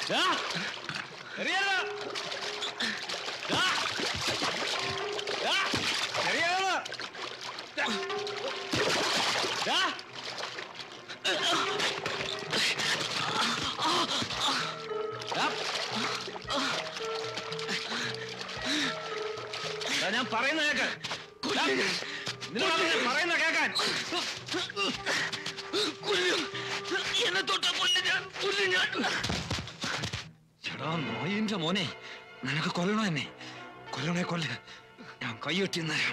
ദാ, എറിയരുത്. ദാ. ദാ, എറിയരുത്. ദാ. ദാ. ദാ. ദാ, ഞാൻ പറയുന്ന കേക്ക് ദാ, നിന്നോടാ ഞാൻ പറയുന്ന കേക്കാൻ കൊല്ലും എന്നെ തൊട്ട കൊല്ലും ഞാൻ കൊല്ലും ഞാൻ ചേടാ നോയിന്റെ മോനെ നിനക്ക് കൊല്ലണോ എന്നെ കൊല്ലണേ കൊല്ല ഞാൻ കൈയൊട്ടി നേരം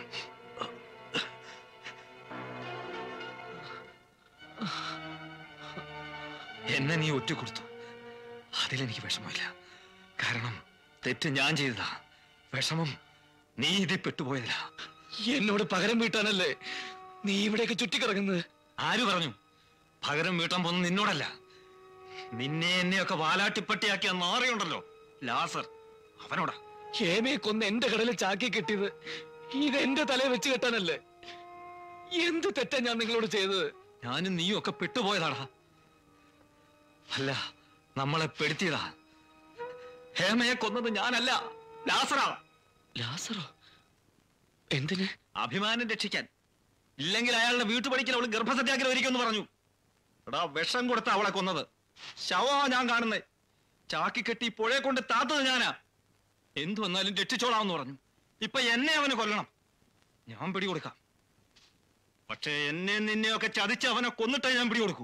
എന്നെ നീ ഒറ്റ കൊടുത്തു അതിലെനിക്ക് വിഷമമില്ല കാരണം തെറ്റ് ഞാൻ ചെയ്തതാ വിഷമം നീ ഇതിൽ പെട്ടുപോയതില്ല എന്നോട് പകരം വീട്ടാനല്ലേ നീ ഇവിടെയൊക്കെ ചുറ്റിക്കിറങ്ങുന്നത് ആര് പറഞ്ഞു പകരം വീട്ടാൻ പോകുന്ന നിന്നോടല്ല നിന്നെ എന്നെയൊക്കെ വാലാട്ടിപ്പട്ടിയാക്കിയ നാറിയുണ്ടല്ലോ ലാസർ അവനോടാ ഹേമയെ കൊന്ന് എന്റെ കടലിൽ ചാക്കി കെട്ടിയത് ഇത് എന്റെ തലയെ വെച്ച് കെട്ടാനല്ലേ എന്ത് തെറ്റാ ഞാൻ നിങ്ങളോട് ചെയ്തത് ഞാനും നീയും ഒക്കെ പെട്ടുപോയതാടാ അല്ല നമ്മളെ പെടുത്തിയതാ ഹേമയെ കൊന്നത് ഞാനല്ല ലാസറാ ലാസറോ എന്തിന് അഭിമാനം രക്ഷിക്കാൻ ഇല്ലെങ്കിൽ അയാളുടെ വീട്ടുപടിക്കൽ അവൾ ഗർഭസത്യാഗ്രഹം ഇരിക്കുമെന്ന് പറഞ്ഞു എടാ വിഷം കൊടുത്ത അവളെ കൊന്നത് ശവമാ ഞാൻ കാണുന്നേ ചാക്കി കെട്ടി പുഴയെ കൊണ്ട് താത്തത് ഞാനാ എന്തു വന്നാലും രക്ഷിച്ചോളാമെന്ന് പറഞ്ഞു ഇപ്പൊ എന്നെ അവന് കൊല്ലണം ഞാൻ പിടികൊടുക്കാം പക്ഷേ എന്നെ നിന്നെയൊക്കെ ചതിച്ച് അവനെ കൊന്നിട്ടേ ഞാൻ പിടികൊടുക്കൂ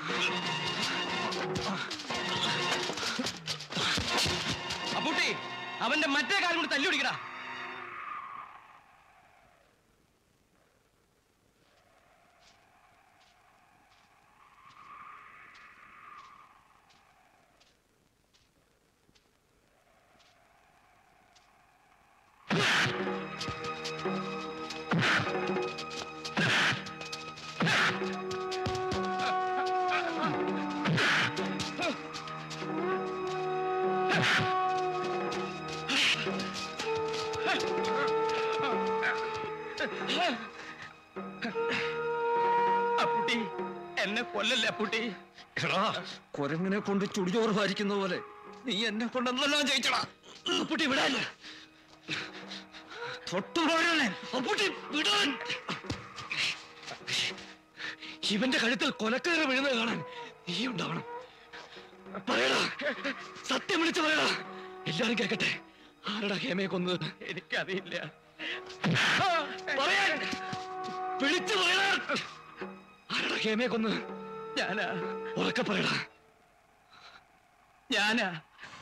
അപ്പൂട്ടി അവന്റെ മറ്റേ കാര്യം കൂടി തല്ലി പിടിക്കടാ അപ്പൂട്ടി എന്നെ കൊല്ലല്ലേ അപ്പൂട്ടി എടാ കുരങ്ങിനെ കൊണ്ട് ചുടിചോറ് ഭാരിക്കുന്ന പോലെ നീ എന്നെ കൊണ്ട് എന്തെല്ലാം ജയിച്ചടാ അപ്പൂട്ടി വിടാൻ തൊട്ടുപോഴനെ അപ്പൂട്ടി വിടാൻ ഇവന്റെ കഴുത്തിൽ കൊലക്കയറ് വീഴുന്നത് കാണാൻ നീ ഉണ്ടാവണം പറയടാ സത്യം വിളിച്ചു പറയടാ എല്ലാരും കേക്കട്ടെ ആരടാ ഹേമയെ കൊന്നത് എനിക്കറിയില്ല പറയാൻ വിളിച്ചു പറയടാ ആരടാ ഹേമയെ കൊന്നത് ഞാനാ ഉറക്കെ പറയടാ ഞാനാ